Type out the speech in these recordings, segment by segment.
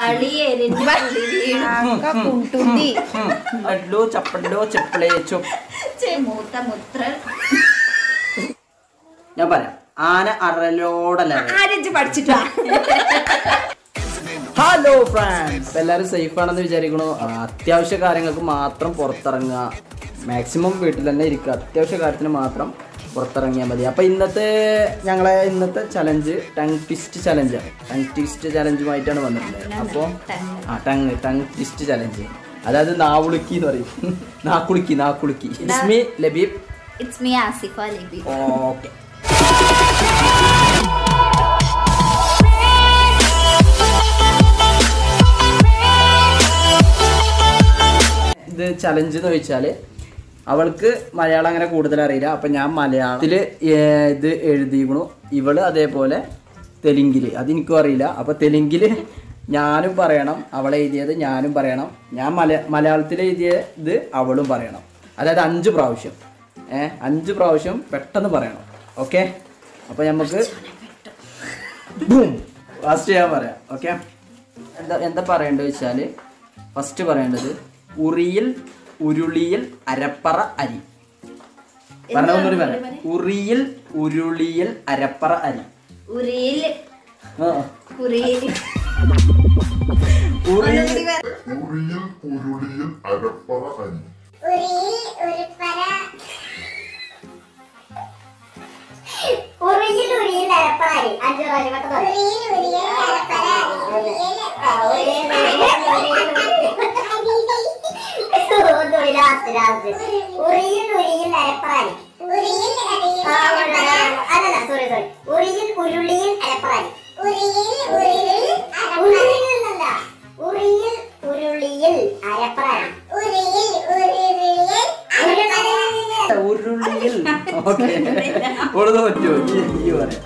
അളിയരിഞ്ഞ് ഒക്കെ കുണ്ടുന്തി അഡ്ലു ചപ്പഡ്ലു ചെപ്പിളേ ചുപ്പ് മൂത്ത മുത്ര ഞാൻ പറയാം ആന അറലോടല്ല ആരഞ്ച് പഠിച്ചിട്ടാ ഹലോ ഫ്രണ്ട്സ് എല്ലാവരും സേഫ് ആണെന്ന് വിചാരിക്കണു ആ, അത്യാവശ്യ കാര്യങ്ങൾക്ക് മാത്രം പുറത്തിറങ്ങുക മാക്സിമം വീട്ടിൽ തന്നെ ഇരിക്കുക അത്യാവശ്യ കാര്യത്തിന് മാത്രം പുറത്തിറങ്ങിയാൽ മതി അപ്പോൾ ഇന്നത്തെ ഞങ്ങളെ ഇന്നത്തെ ചലഞ്ച് ടങ് ട്വിസ്റ്റ് ചലഞ്ചാണ് ടങ് ട്വിസ്റ്റ് ചലഞ്ചുമായിട്ടാണ് വന്നിട്ടുള്ളത് അപ്പോൾ ആ ടങ് ടങ് ട്വിസ്റ്റ് ചലഞ്ച് അതായത് നാവുളുക്കി എന്ന് പറയും നാക്കുളുക്കി നാക്കുളുക്കി it's me Labeeb it's me Asifa Libi okay ഇത് ചലഞ്ച് എന്ന് വെച്ചാൽ അവൾക്ക് മലയാളം അങ്ങനെ കൂടുതൽ അറിയില്ല അപ്പം ഞാൻ മലയാളത്തിൽ ഇത് എഴുതിക്കണു ഇവള് അതേപോലെ തെലുങ്കിൽ അതെനിക്കും അറിയില്ല അപ്പോൾ തെലുങ്കിൽ ഞാനും പറയണം അവൾ എഴുതിയത് ഞാനും പറയണം ഞാൻ മല മലയാളത്തിൽ എഴുതിയ ഇത് അവളും പറയണം അതായത് അഞ്ച് പ്രാവശ്യം ഏ അഞ്ച് പ്രാവശ്യം പെട്ടെന്ന് പറയണം ഓക്കെ അപ്പോൾ നമുക്ക് ഫസ്റ്റ് ഞാൻ പറയാം ഓക്കെ എന്താ എന്താ പറയേണ്ടത് വെച്ചാൽ ഫസ്റ്റ് പറയേണ്ടത് ഉറിയിൽ ഉരുളിയിൽ അരപ്പറ അരി പറഞ്ഞ ഒന്നുകൂടി പറയാം ഉറിയിൽ ഉരുളിയിൽ അരപ്പറ അരി ഉരിയിൽ ആ. ഉരിയിൽ ഉറിയിൽ ഉറിയിൽ ഉരുളിയിൽ അരപ്പറ അരി ഉറിയിൽ ഉരിയിൽ അരപ്പാരി അഞ്ചു പ്രാവശ്യം പെട്ടെന്ന് പറ. ഒന്നുകൂടി last, last. ഉറിയിൽ ഉരിയിൽ അരപ്പാരി ആ, അതല്ല സോറി സോറി ഉറിയിൽ ഉരുളിയിൽ അരപ്പാരി ഉറിയിൽ എന്നല്ല ഉറിയിൽ ഉരുളിയിൽ അരപ്പാരി ഉരുളിയിൽ ഓക്കെ ഉള്ളത് പറ്റുമോ ഈ ഈ പറയാം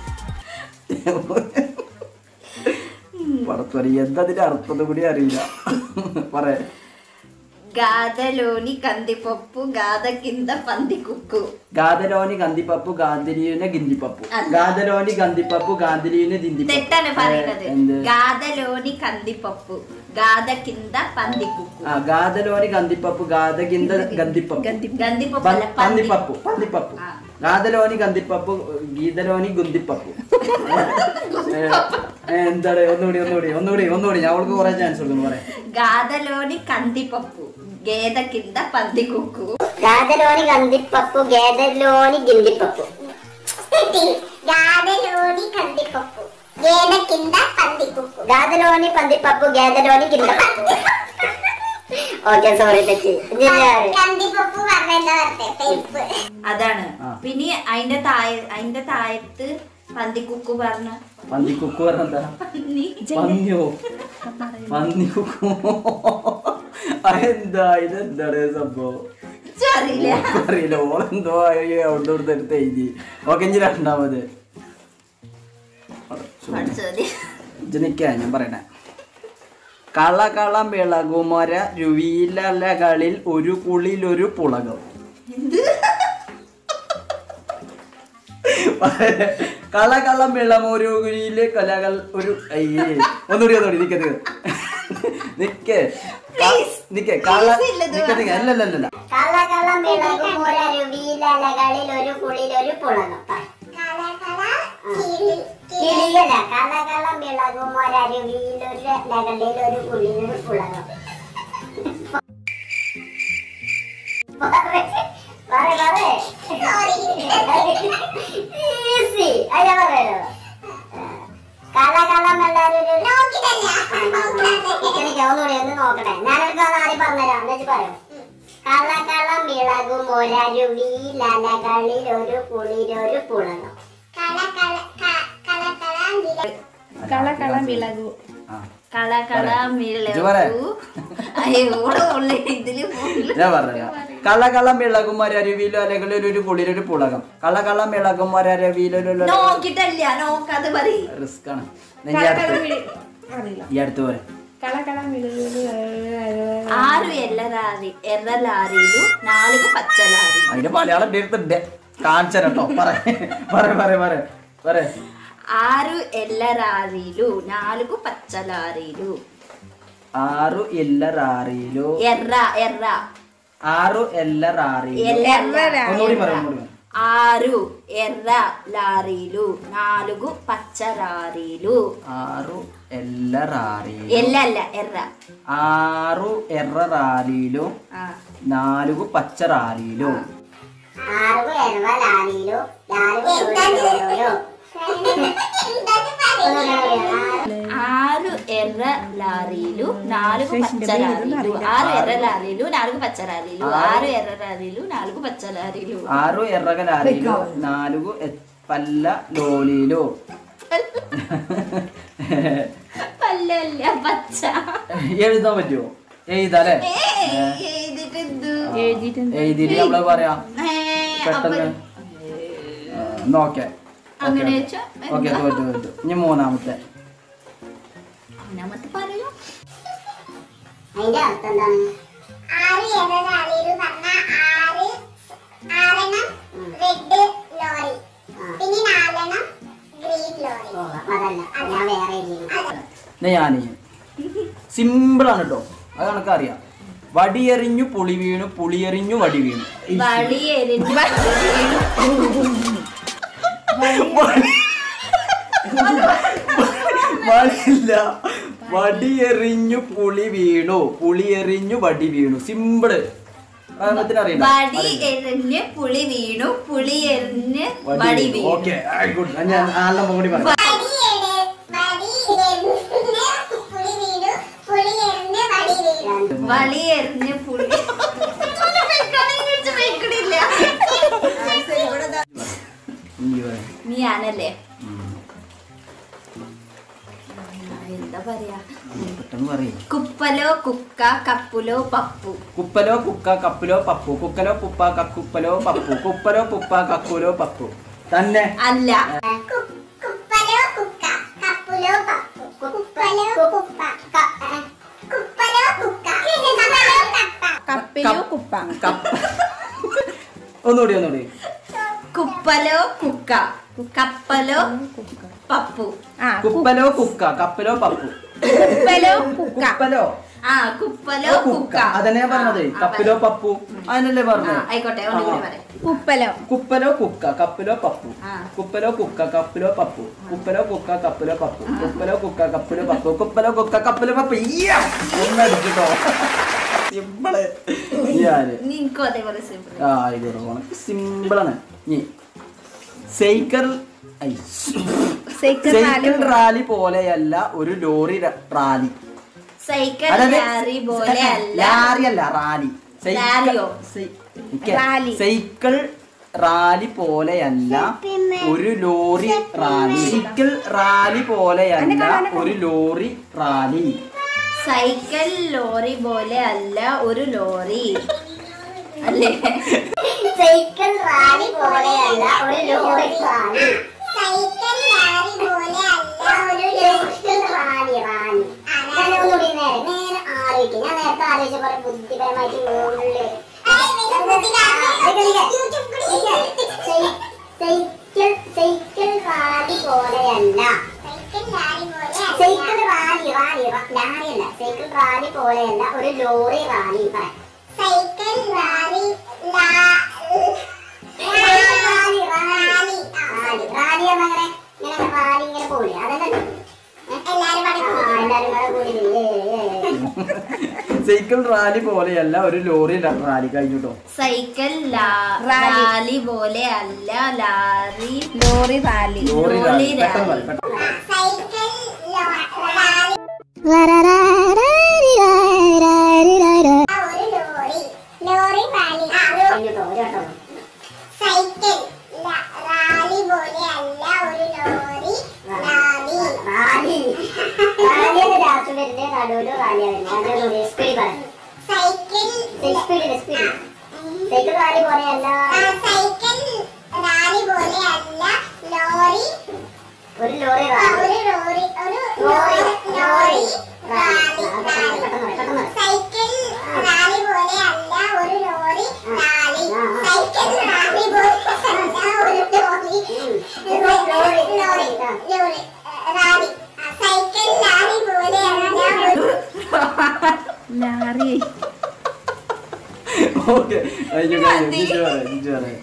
പടത്തൊരി എന്താ അതിന്റെ അർത്ഥം കൂടി അറിയില്ല പറയാ గాదలోని కందిపప్పు గాద కింద పంది కుక్కు ഗാദലോനി ഗന്ധിപ്പപ്പു ഗാന്ധിലിയുനെ ഗിന്ദിപ്പപ്പു ഗാദലോനി ഗന്ധിപ്പപ്പു ഗാന്ധിലിയുനെ ദിന്ദിപ്പപ്പു തെറ്റാണ് പറയുന്നത് എന്ത് గాదలోని కందిపప్పు గాద కింద పంది కుక్కు ആ ഗാദലോനി ഗന്ധിപ്പപ്പു ഗാദ ഗിന്ദ ഗന്ധിപ്പപ്പു గందిపప్పు പ- అല്ല, పంది പന്നിപ്പപ്പു പന്നിപ്പപ്പു ആ. ഗാദലോനി ഗന്ധിപ്പപ്പു ഗീതലോനി ഗുന്തിപ്പപ്പു ഏ, ഏ, എന്താണ് ഒന്നുകൂടി ഒന്നുകൂടി ഒന്നുകൂടി ഒന്നുകൂടി ഞാൻ അവൾക്ക് കുറെ ചാൻസ് കൊടുക്കുന്നു പറയാം గాదలోని కందిపప్పు గేద కింద పంది కుక్కు గాదలోని గందిపప్పు గేదెలోని గిందిపప్పు గాదలోని కందిపప్పు గేదె కింద పందిపప్పు గాదలోని పందిపప్పు గేదెలోని గిందపప్పు ഓക്കെ സോറി തെറ്റി കന്തിപ്പപ്പ് പറഞ്ഞ അതാണ് ആ. പിന്നെ അതിന്റെ താഴെ അതിന്റെ താഴത്ത് പന്തി കുക്കു പറഞ്ഞ പന്നി കുക്കു പറഞ്ഞെന്താ പന്നി പന്നിയോ പന്നി കുക്കു അതെന്താ ഇതെന്താണ് സംഭവം അറിയില്ല ഓൾക്ക് അറിയില്ല ഓളെന്തോ അവിടെ ഇവിടുത്തെ എടുത്ത് എഴുതി ഓക്കെ ഇനി രണ്ടാമത് പഠിച്ചത് ഇജ്ജ് നിക്കാ ഞാൻ പറയണേ കള കളം വിളകുമൊര രുവിലലകളിൽ ഒരു കുളിലൊരു പുളകം കളകളം വിളമൊരുയില് കലകൾ ഒരു അയ്യേ ഒന്നുകൂടി ഒന്നുകൂടി നിക്ക നിക്ക് Please. നിക്ക് കള Please ഇല്ലത് നിക്ക നിക്ക അല്ലല്ലല്ല കളകളം വിളകും ഒരരുവിയിലലകളിൽ ഒരു കുളിൽ ഒരു പുളകം കിളിയല്ല കളകളം വിളകും ഒരരുവിയിൽ ഒരു ലകളിൽ ഒരു കുളിൽ ഒരു പുളകം ഈസി അല്ല പറയണോ കളകളം എല്ലാരും ഒന്നുകൂടി ഒന്ന് നോക്കട്ടെ ഞാനൊക്കെ ആദ്യം പറഞ്ഞുതരാം എന്നു പറയും കളകളം വിളകും ഒരരുവിയിലലകളിൽ ഒരു കുളിരൊരു പുളകം കള കള വിളകു ആ കള കള ഇജ്ജ് പറ. അയ്യോടെ ഉള്ള ഇതില് full. ഞാൻ പറഞ്ഞ കളകളം വിളകും ഒരരുവിയിലോ അല്ലെങ്കിൽ ഒരു കുളിരൊരു പുളകം കളകളം വിളകും ഒരരുവിയിലോ നോക്കിട്ടല്ല നോക്കാതെ പറയും റിസ്ക് ആണ് ഞാൻ ഈ കള കള അടുത്ത് വിളി അറിയില്ല ഈ അടുത്ത് പറയാം കള കള വിളു ఆరు ఎల్ల లారీ ఎర్ర లారీలు నాలుగు పచ్చ లారీ അതിന്റെ മലയാളം എടുത്തുണ്ട് കാണിച്ചു കേട്ടോ പറ പറ പറ പറ പറ ఆరు ఎల్ల లారీలు నాలుగు పచ్చ లారీలు ఆరు ఎల్ల రారీలు ఎర్ర ఎర్ర ఆరు ఎల్ల రారీలు ఎర్ర ഒന്നുകൂടി പറ ഒന്നുകൂടി പറ. ఆరు ఎర్ర లారీలు నాలుగు పచ్చ లారీలు ആറു എല്ല రారీలు ఎల్ల అల్ల ఎర్ర ఆరు ఎర్ర రారీలు ఆ, నాలుగు పచ్చ రారీలు ఆరు ఎర్ర లారీలు నాలుగు లోరీలు. ఆరు ఎర్ర లారీలు నాలుగు పచ్చ లారీలు ఆరు ఎర్ర లారీలు నాలుగు పచ్చ లారీలు ఆరు ఎర్ర లారీలు నాలుగు పచ్చ లారీలు ఆరు ఎర్రగ లారీలు నాలుగు ఎ- పల్ల లోలీలు പല്ലല്ല പച്ച എഴുതാൻ പറ്റുമോ എഴുതാല്ലേ എഴുതിട്ടെന്തു എഴുതിയിട്ടുണ്ട് എഴുതിയിട്ട് നമ്മള് പറയാ ഏ, പെട്ടെന്ന് അപ്പൊ- എന്നാ ഓക്കെ അങ്ങനെ വെച്ചാ ഓക്കെ തോറ്റു തോറ്റു ഇനി മൂന്നാമത്തെ ഒന്നാമത്തെ പറയൂ അതിന്റെ അർത്ഥം എന്താണ് ആറ് എർര ലാരീല് പറഞ്ഞ ആറ് ആറെണ്ണം റെഡ് ലോറി പിന്നെ നാലെണ്ണം ഗ്രീൻ ലോറി അതല്ല ഞാൻ വേറെ എഴുതിയിരുന്നു. എന്നാ ഞാന് സിമ്പിളാണ് കേട്ടോ അത് കണക്കറിയാം വടിയെറിഞ്ഞു പുളി വീണു പുളിയെറിഞ്ഞു വടി വീണു വളി എരിഞ്ഞ് വടിയില്ല വടിയെറിഞ്ഞു പുളി വീണു പുളിയെറിഞ്ഞു വടി വീണു സിമ്പിള് അതിനകത്തിന് അറിയണ്ട വടി എറിഞ്ഞ് പുളി വീണു പുളി എറിഞ്ഞ് വടി വീണു ഓക്കെ ഗുഡ് ഞാൻ നാലെണ്ണം കൂടി പറയാം വടിയെട്, വടിയെറിഞ്ഞ് പുളി വീണു, പുളിയെറിഞ്ഞ് വടി വീണു. വളി എറിഞ്ഞ് പുളി വെക്കണില്ല ഇനി പറയാം. നീയാണല്ലേ ഉം. എന്താ പറയാ പെട്ടെന്ന് പറയും കുപ്പലോ കുക്ക കപ്പുലോ പപ്പു കുപ്പലോ കുക്ക കപ്പിലോ പപ്പു കുക്കലോ കുപ്പ കക്കുപ്പലോ പപ്പു കുപ്പലോ കുപ്പ കക്കുലോ പപ്പു തന്നെ അല്ല കു- കുപ്പലോ കുക്ക, കപ്പുലോ പപ്പു. കുപ്പലോ കുപ്പ, ക- ഏ, കുപ്പലോ കുക്ക, കപ്പലോ കപ്പ. കപ്പിലോ കുപ്പ കപ്പ ഒന്നുകൂടി ഒന്നുകൂടി കുപ്പലോ കുക്ക കപ്പലോ പപ്പു ആ കുപ്പലോ കുക്ക കപ്പിലോ പപ്പു കുപ്പലോ കുക്ക കുപ്പലോ ആ കുപ്പലോ കുക്ക കുക്ക അതന്നെ ഞാൻ പറഞ്ഞത് ആ, കപ്പിലോ പറ. പപ്പു അതിനല്ലേ ആ, പറഞ്ഞത് ആയിക്കോട്ടെ ഒന്നുകൂടി ആ. പറയാം കുപ്പലോ കുപ്പലോ കുക്ക കപ്പിലോ പപ്പു ആ. കുപ്പലോ കുക്ക കപ്പിലോ പപ്പു കുപ്പലോ കുക്ക കപ്പിലോ പപ്പു കുപ്പലോ കുക്ക കപ്പിലോ പപ്പു കുപ്പലോ കുക്ക കപ്പിലോ പപ്പു ഇയ്യാ! ഒന്നടിച്ചിട്ടോ സിമ്പിള് ഞാന് നിനക്കും അതേപോലെ സിമ്പിൾ ആ ഇത് ഉണക്ക് സിമ്പിളാണ് ഇനി സൈക്കിൾ ഐ, സൈക്കിൾ സൈക്കിൾ റാലി പോലെയല്ല ഒരു ലോറി ര- റാലി സൈക്കിൾ അതായത് ലാറി പോലെ അല്ല ലാറി അല്ല റാലി സൈക്കിൾ- ലാരിയോ? സൈ- നിക്ക്. റാലി. സൈക്കിൾ റാലി പോലെയല്ല ഒരു ലോറി റാലി സൈക്കിൾ റാലി പോലെയല്ല ഒരു ലോറി റാലി സൈക്കിൾ ലോറി പോലെ അല്ല ഒരു ലോറി അല്ലേ സൈക്കിൾ റാലി പോലെയല്ല ഒരു ലോറി റാലി സൈക്കിൾ റാലി പോലെയല്ല ഒരു ലോറി റാലി റാലി ഞാൻ ഒന്നുകൂടി നേരെ നേരെ ആലോചിക്കും ഞാൻ നേരത്തെ ആലോചിച്ച പോലെ ബുദ്ധിപരമായിട്ട് മുകളില് സൈക്കിൾ സൈക്കിൾ റാലി പോലെയല്ല സൈക്കിൾ റാലി റാലി റാലി അല്ല സൈക്കിൾ റാലി പോലെയല്ല ഒരു ലോറി റാലി പറയാം cycle rally rally rally rally rally എന്നങ്ങനെ ഇങ്ങനെ റാലി ഇങ്ങനെ പോലെ അതല്ലേ എല്ലാരും എല്ലാരും കൂടെ കൂടി ഏ, ഏ, ഏ. സൈക്കിൾ റാലി പോലെയല്ല ഒരു ലോറി ര- റാലി കഴിഞ്ഞിട്ടോ സൈക്കിൾ ലാ- റാലി. ലാലി പോലെ അല്ല lorry lorry rally lorry lorry rally rally. പെട്ടെന്ന് പറ, പെട്ടെന്ന്. സൈക്കിൾ ഒരു ലോറി ലോറി റാലി സൈക്കിൾ ല- റാലി പോലെ അല്ല ഒരു ലോറി റാലി റാലി റാലിയുടെ ലാസ്റ്റ് വരുന്നത് നടുവില് റാലിയാണ് സ്പീഡ് പറ cycle speed speed cycle rally പോലെയല്ല സൈക്കിൾ റാലി പോലെയല്ല ലോറി ഒരു ലോറി ഒരു ലോറി ഒരു lorry lorry rally cycle rally പോലെ അല്ല ഒരു ലോറി റാലി സൈക്കിൾ റാലി പോലെ അല്ല ഒരു lorry lorry lorry lorry rally cycle lorry പോലെയല്ല ഒരു ലാറി ഓക്കെ കഴിഞ്ഞു കഴിഞ്ഞു ജിജു പറയാം ജിജു പറയാം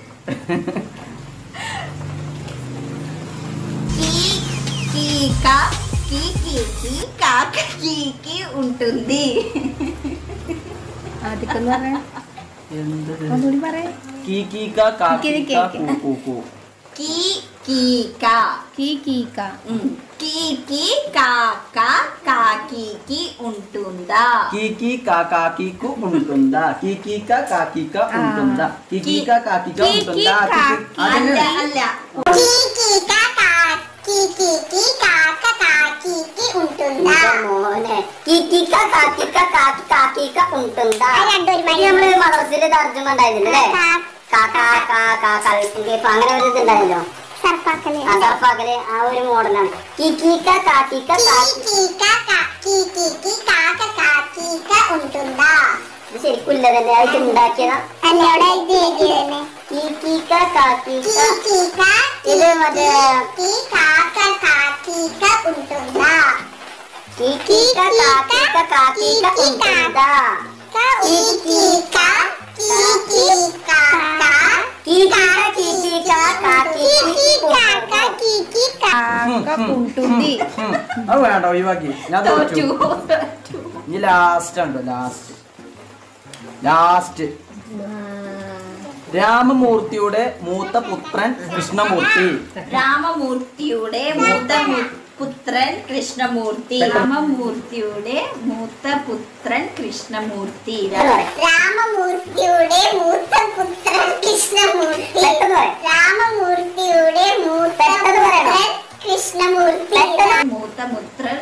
కీక కీకీకి కాక కీకి ఉంటుంది ആദ്യക്കെന്ന് പറഞ്ഞ എന്തത് ഒന്നുകൂടി പറയാ കീ കീ കാ കാ കീ കേക്ക്, കാ കേക്ക്. കൂ കൂ കൂ కీ కీక കീ കീക്ക కీకి కాక కాకీకి ఉంటుందా కీకీ కాకాకీకు ఉంటుందా కీకీక కాకిక ఉంటుందా కీకీక కాకిక కీకీ ఉంటుందా కాకి. అల్ల అదే అల్ల కీకీక కాకీకి కాక కాకీకి ఉంటుందా മോനെ കീക്കിക്ക കാക്കിക്ക കാക്കി കാക്കിക്ക ఉంటుందా രണ്ടൊരു മണി നമ്മള് മദ്രസില് തർജ്ജമ ഉണ്ടായിരുന്നില്ലേ കാക്ക കാ കാ കളിപ്പ് അങ്ങനെ ഒരു ഇതുണ്ടായല്ലോ സർപ്പാക്കല് ആ സർപ്പാക്കല് ആ ഒരു മോഡലാണ് കീക്കിക്ക കാക്കിക്ക കാക്കി కీకీక కాకీకి కాక కాకీక ఉంటుందా ഇത് ശരിക്കും ഇല്ല തന്നെ ആയിട്ട് ഉണ്ടാക്കിയതാ എന്നോട് ഇത് എഴുതിയതന്നെ കീക്കിക്ക കാക്കിക്ക కీకీక ഇത് മറ്റേ కీ కాక కాకీక ఉంటుందా കീക്കിക്ക കാക്കിക്ക കാക്കിക്ക ఉంటుందా కీకీక కీకీక കീക്കിക്ക കീക്കിക്ക കാക്കിക്ക് కాక కీకీక കാക്ക കൂട്ടുന്തി ഉം. അത് വേണ്ട ഒഴിവാക്കി ഞാൻ തോറ്റു തോറ്റു ഇനി ലാസ്റ്റ് ഉണ്ടോ ലാസ്റ്റ് ലാസ്റ്റ് രാമമൂർത്തിയുടെ മൂത്ത പുത്രൻ കൃഷ്ണമൂർത്തി രാമമൂർത്തിയുടെ മൂത്ത മു- പുത്രൻ കൃഷ്ണമൂർത്തി രാമമൂർത്തിയുടെ മൂത്ത പുത്രൻ കൃഷ്ണമൂർത്തി രാമമൂർത്തിയുടെ മൂത്ത പുത്രൻ കൃഷ്ണമൂർത്തി പെട്ടെന്ന് പറ. രാമമൂർത്തിയുടെ മൂത്ത പെട്ടെന്ന് പറയണം. പുത്രൻ കൃഷ്ണമൂർത്തി മൂത്ത പുത്രൻ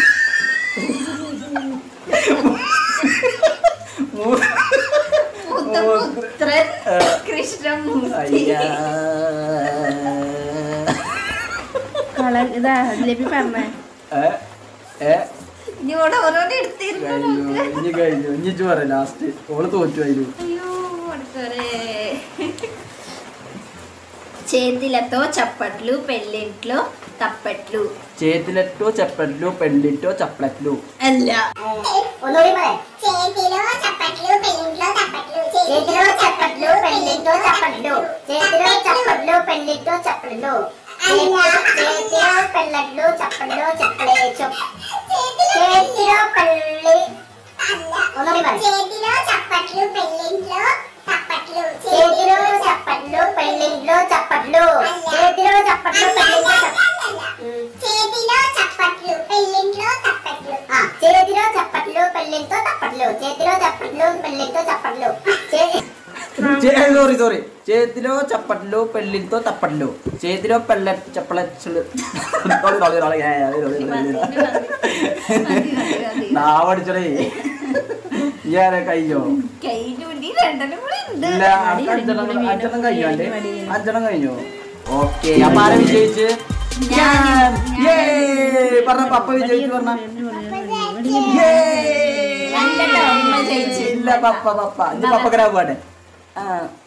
മൂത്ത പുത്രൻ കൃഷ്ണമൂർത്തി അയ്യാ. കള ഇതാ ലഭ്യ പറഞ്ഞേ ഏ, ഏ, ഇനിയോടെ ഓരോന്ന് എടുത്തിരുന്നു കഴിഞ്ഞു ഇനി കഴിഞ്ഞു ഇനി ഇജ്ജ് പറ ലാസ്റ്റ് ഓള് തോറ്റു അതില് అయ్యో పడుకోరే చేతిలతో చప్పట్లు పెళ్ళింట్లో తప్పట్లు చేతిలెట్టో చెప్పట్లు పెళ్ళిట్టో చప్పట్లు అല്ല ഒന്നുകൂടി പറയാം చేతిలో చప్పట్లు పెళ్ళింట్లో తప్పట్లు చేతిలో చప్పట్లు పెళ్ళిట్లో చప్పట్లు చేతిలో చప్పట్లు పెళ్ళిట్లో చప్పట్లు చేతిలో పెళ్ళట్లు చప్పట్లు చప్పలే చేతిలో పెళ్ళి ഒന്നുകൂടി പറയാം చేతిలో చప్పట్లు పెళ్ళింట్లో తప్పట్లు చేతిలో చప్పట్లు పెళ్ళింట్లో చప్పట్లు చేతిలో చప్పట్లు పెళ్ళింట్లో చప్పట్లు చేతిలో చప్పట్లు పెళ్ళింట్లో తప్పట్లు ఆ, చేతిలో చప్పట్లు పెళ్ళింతో తప్పట్లు చేతిలో చప్పట్లు పెళ్ళింతో చప్పట్లు చే- సోరీ సోరీ చేతిలో చప్పట్లు పెళ్ళితో తప్పట్లు చేతిలో పెళ్ళ చెప్పలచ్చులు నా പഠിച്ചടേ ഞാൻ കഴിഞ്ഞോ കയ്യിലൂടി രണ്ടെണ്ണം കൂടി ഉണ്ട് ഇല്ല അനക്ക് അഞ്ചെണ്ണം അഞ്ചെണ്ണം കഴിഞ്ഞോ അല്ലേ അഞ്ചെണ്ണം കഴിഞ്ഞോ ഓക്കെ അപ്പൊ ആരെ വിജയിച്ച് ഞാൻ Yay! പറഞ്ഞ പപ്പ വിജയിച്ചു പറഞ്ഞ രണ്ടെണ്ണം അമ്മ ജയിച്ചു ഇല്ല പപ്പ പപ്പ ഇത് പപ്പക്കരാ പോട്ടെ ആ